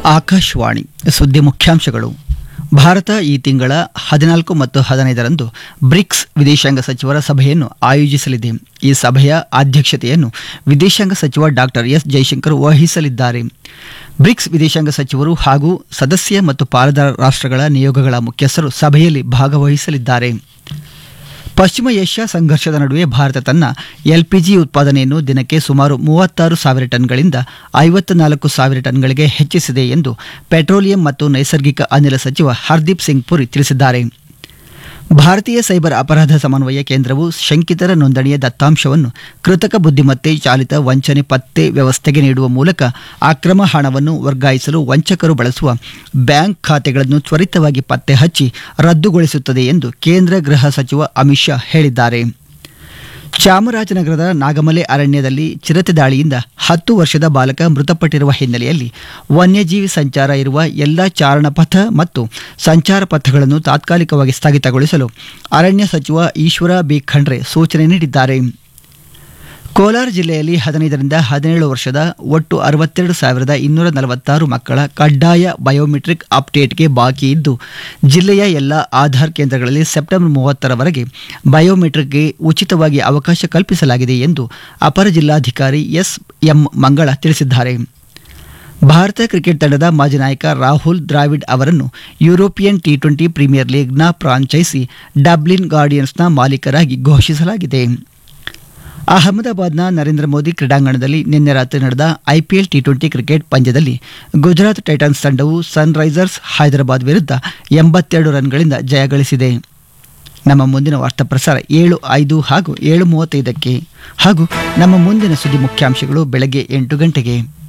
ಆಕಾಶವಾಣಿ ಸುದ್ದಿ ಮುಖ್ಯಾಂಶಗಳು ಭಾರತ ಈ ತಿಂಗಳ ಹದಿನಾಲ್ಕು ಮತ್ತು ಹದಿನೈದರಂದು ಬ್ರಿಕ್ಸ್ ವಿದೇಶಾಂಗ ಸಚಿವರ ಸಭೆಯನ್ನು ಆಯೋಜಿಸಲಿದೆ ಈ ಸಭೆಯ ಅಧ್ಯಕ್ಷತೆಯನ್ನು ವಿದೇಶಾಂಗ ಸಚಿವ ಡಾಕ್ಟರ್ ಎಸ್ ಜೈಶಂಕರ್ ವಹಿಸಲಿದ್ದಾರೆ ಬ್ರಿಕ್ಸ್ ವಿದೇಶಾಂಗ ಸಚಿವರು ಹಾಗೂ ಸದಸ್ಯ ಮತ್ತು ಪಾಲುದಾರ ರಾಷ್ಟ್ರಗಳ ನಿಯೋಗಗಳ ಮುಖ್ಯಸ್ಥರು ಸಭೆಯಲ್ಲಿ ಭಾಗವಹಿಸಲಿದ್ದಾರೆ ಪಶ್ಚಿಮ ಏಷ್ಯಾ ಸಂಘರ್ಷದ ನಡುವೆ ಭಾರತ ತನ್ನ ಎಲ್ಪಿಜಿ ಉತ್ಪಾದನೆಯನ್ನು ದಿನಕ್ಕೆ ಸುಮಾರು ಮೂವತ್ತಾರು ಸಾವಿರ ಟನ್ಗಳಿಂದ ಐವತ್ತ ನಾಲ್ಕು ಸಾವಿರ ಟನ್ಗಳಿಗೆ ಹೆಚ್ಚಿಸಿದೆ ಎಂದು ಪೆಟ್ರೋಲಿಯಂ ಮತ್ತು ನೈಸರ್ಗಿಕ ಅನಿಲ ಸಚಿವ ಹರ್ದೀಪ್ ಸಿಂಗ್ ಪುರಿ ತಿಳಿಸಿದ್ದಾರೆ ಭಾರತೀಯ ಸೈಬರ್ ಅಪರಾಧ ಸಮನ್ವಯ ಕೇಂದ್ರವು ಶಂಕಿತರ ನೋಂದಣಿಯ ದತ್ತಾಂಶವನ್ನು ಕೃತಕ ಬುದ್ಧಿಮತ್ತೆ ಚಾಲಿತ ವಂಚನೆ ಪತ್ತೆ ವ್ಯವಸ್ಥೆಗೆ ನೀಡುವ ಮೂಲಕ ಅಕ್ರಮ ಹಣವನ್ನು ವರ್ಗಾಯಿಸಲು ವಂಚಕರು ಬಳಸುವ ಬ್ಯಾಂಕ್ ಖಾತೆಗಳನ್ನು ತ್ವರಿತವಾಗಿ ಪತ್ತೆ ಹಚ್ಚಿ ರದ್ದುಗೊಳಿಸುತ್ತದೆ ಎಂದು ಕೇಂದ್ರ ಗೃಹ ಸಚಿವ ಅಮಿತ್ ಶಾ ಹೇಳಿದ್ದಾರೆ ಚಾಮರಾಜನಗರದ ನಾಗಮಲೆ ಅರಣ್ಯದಲ್ಲಿ ಚಿರತೆ ದಾಳಿಯಿಂದ ಹತ್ತು ವರ್ಷದ ಬಾಲಕ ಮೃತಪಟ್ಟಿರುವ ಹಿನ್ನೆಲೆಯಲ್ಲಿ ವನ್ಯಜೀವಿ ಸಂಚಾರ ಇರುವ ಎಲ್ಲ ಚಾರಣ ಪಥ ಮತ್ತು ಸಂಚಾರ ಪಥಗಳನ್ನು ತಾತ್ಕಾಲಿಕವಾಗಿ ಸ್ಥಗಿತಗೊಳಿಸಲು ಅರಣ್ಯ ಸಚಿವ ಈಶ್ವರ ಬಿ ಖಂಡ್ರೆ ಸೂಚನೆ ನೀಡಿದ್ದಾರೆ ಕೋಲಾರ ಜಿಲ್ಲೆಯಲ್ಲಿ ಹದಿನೈದರಿಂದ ಹದಿನೇಳು ವರ್ಷದ ಒಟ್ಟು ಅರವತ್ತೆರಡು ಸಾವಿರದ ಇನ್ನೂರ ನಲವತ್ತಾರು ಮಕ್ಕಳ ಕಡ್ಡಾಯ ಬಯೋಮೆಟ್ರಿಕ್ ಅಪ್ಡೇಟ್ಗೆ ಬಾಕಿ ಇದ್ದು ಜಿಲ್ಲೆಯ ಎಲ್ಲ ಆಧಾರ್ ಕೇಂದ್ರಗಳಲ್ಲಿ ಸೆಪ್ಟೆಂಬರ್ ಮೂವತ್ತರವರೆಗೆ ಬಯೋಮೆಟ್ರಿಕ್ಗೆ ಉಚಿತವಾಗಿ ಅವಕಾಶ ಕಲ್ಪಿಸಲಾಗಿದೆ ಎಂದು ಅಪರ ಜಿಲ್ಲಾಧಿಕಾರಿ ಎಸ್ ಎಂ ಮಂಗಳ ತಿಳಿಸಿದ್ದಾರೆ ಭಾರತ ಕ್ರಿಕೆಟ್ ತಂಡದ ಮಾಜಿ ನಾಯಕ ರಾಹುಲ್ ದ್ರಾವಿಡ್ ಅವರನ್ನು ಯುರೋಪಿಯನ್ ಟಿ ಟ್ವೆಂಟಿ ಪ್ರೀಮಿಯರ್ ಲೀಗ್ನ ಫ್ರಾಂಚೈಸಿ ಡಬ್ಲಿನ್ ಗಾರ್ಡಿಯನ್ಸ್ನ ಮಾಲೀಕರಾಗಿ ಘೋಷಿಸಲಾಗಿದೆ ಅಹಮದಾಬಾದ್ನ ನರೇಂದ್ರ ಮೋದಿ ಕ್ರೀಡಾಂಗಣದಲ್ಲಿ ನಿನ್ನೆ ರಾತ್ರಿ ನಡೆದ ಐಪಿಎಲ್ ಟಿ ಟ್ವೆಂಟಿ ಕ್ರಿಕೆಟ್ ಪಂದ್ಯದಲ್ಲಿ ಗುಜರಾತ್ ಟೈಟನ್ಸ್ ತಂಡವು ಸನ್ ರೈಸರ್ಸ್ ಹೈದರಾಬಾದ್ ವಿರುದ್ಧ ಎಂಬತ್ತೆರಡು ರನ್ಗಳಿಂದ ಜಯ ಗಳಿಸಿದೆ ನಮ್ಮ ಮುಂದಿನ ವಾರ್ತಾ ಪ್ರಸಾರ ಏಳು ಐದು ಹಾಗೂ ಏಳು ಮೂವತ್ತೈದಕ್ಕೆ ಹಾಗೂ ನಮ್ಮ ಮುಂದಿನ ಸುದ್ದಿ ಮುಖ್ಯಾಂಶಗಳು ಬೆಳಗ್ಗೆ ಎಂಟು ಗಂಟೆಗೆ